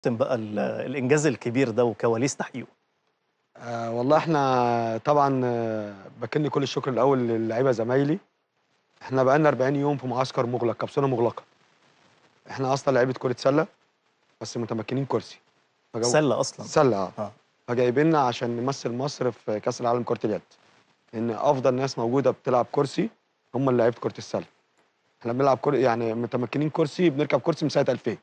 بقى ال- الانجاز الكبير ده وكواليس تحقيقه آه والله احنا طبعا آه، بكن كل الشكر الاول للعيبه زمايلي احنا بقالنا 40 يوم في معسكر مغلق كبسوله مغلقه احنا اصلا لعيبه كره سله بس متمكنين كرسي فجو- سله اصلا سله اه اه فجايبيننا عشان نمثل مصر في كاس العالم كره اليد ان افضل ناس موجوده بتلعب كرسي هم اللي لعيبه كره السله احنا بنلعب كر... يعني متمكنين كرسي بنركب كرسي من سنه 2000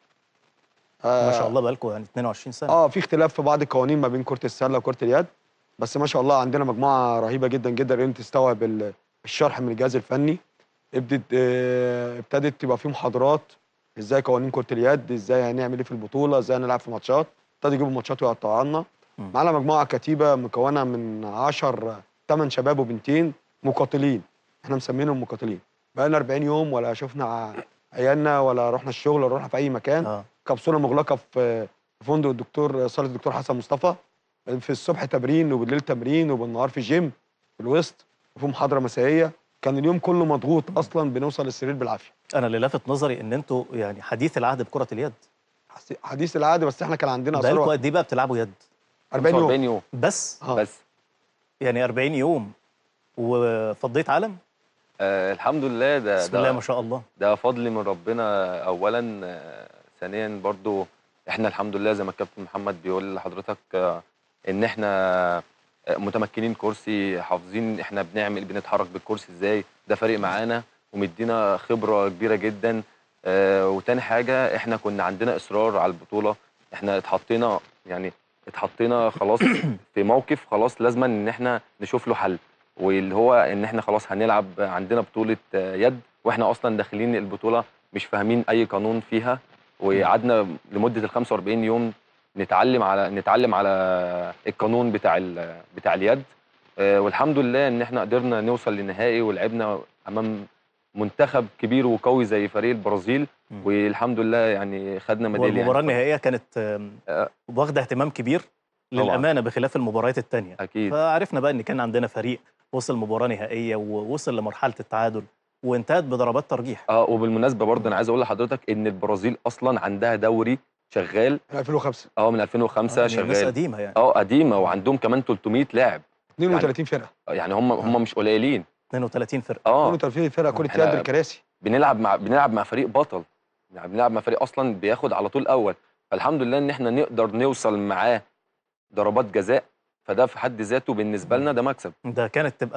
آه ما شاء الله بقالكم يعني 22 سنه اه في اختلاف في بعض القوانين ما بين كره السله وكره اليد بس ما شاء الله عندنا مجموعه رهيبه جدا جدا قدرت تستوعب ال- الشرح من الجهاز الفني ابتدت آه، ابتدت تبقى في محاضرات ازاي قوانين كره اليد ازاي هنعمل ايه في البطوله ازاي هنلعب في ماتشات ابتدوا يجيبوا ماتشات ويقطعوا لنا مم. معانا مجموعه كتيبه مكونه من 10 8 شباب وبنتين مقاتلين احنا مسمينهم مقاتلين بقالنا 40 يوم ولا شفنا ع- عيالنا ولا رحنا الشغل ولا رحنا في اي مكان اه كبسوله مغلقه في في فندق الدكتور صاله الدكتور حسن مصطفى في الصبح تمرين وبالليل تمرين وبالنهار في جيم في الوسط وفي محاضره مسائيه كان اليوم كله مضغوط اصلا بنوصل للسرير بالعافيه انا اللي لافت نظري ان انتوا يعني حديث العهد بكره اليد حس- حديث العهد بس احنا كان عندنا بقالكم اصرار قد ايه بقى بتلعبوا يد 40 يوم 40 يوم بس اه بس يعني 40 يوم وفضيت عالم آه الحمد لله ده بسم الله ما ده, شاء الله ده فضل من ربنا اولا آه ثانيا برضو احنا الحمد لله زي ما الكابتن محمد بيقول لحضرتك آه ان احنا آه، متمكنين كرسي حافظين احنا بنعمل بنتحرك بالكرسي ازاي ده فارق معانا ومدينا خبره كبيره جدا آه وتاني حاجه احنا كنا عندنا اصرار على البطوله احنا اتحطينا يعني اتحطينا خلاص في موقف خلاص لازم ان احنا نشوف له حل واللي هو ان احنا خلاص هنلعب عندنا بطوله آه، يد واحنا اصلا داخلين البطوله مش فاهمين اي قانون فيها وقعدنا لمده ال 45 يوم نتعلم على نتعلم على القانون بتاع ال- بتاع اليد آه، والحمد لله ان احنا قدرنا نوصل للنهائي ولعبنا امام منتخب كبير وقوي زي فريق البرازيل مم. والحمد لله يعني خدنا ميداليه والمباراه يعني. النهائيه كانت آم، آه. واخده اهتمام كبير للامانه بخلاف المباريات الثانيه اكيد فعرفنا بقى ان كان عندنا فريق وصل مباراه نهائيه ووصل لمرحله التعادل وانتهت بضربات ترجيح اه وبالمناسبه برضه انا عايز اقول لحضرتك ان البرازيل اصلا عندها دوري شغال 2005 اه من 2005 يعني ناس شغال قديمه يعني اه قديمه وعندهم كمان 300 لاعب 32 فرقه يعني هم هم مش قليلين 32 فرقه اه 32 فرقه كره إحنا- يد الكراسي بنلعب مع بنلعب مع فريق بطل يعني بنلعب مع فريق اصلا بياخد على طول اول فالحمد لله ان احنا نقدر نوصل معاه ضربات جزاء فده في حد ذاته بالنسبه لنا ده مكسب ده كانت تبقى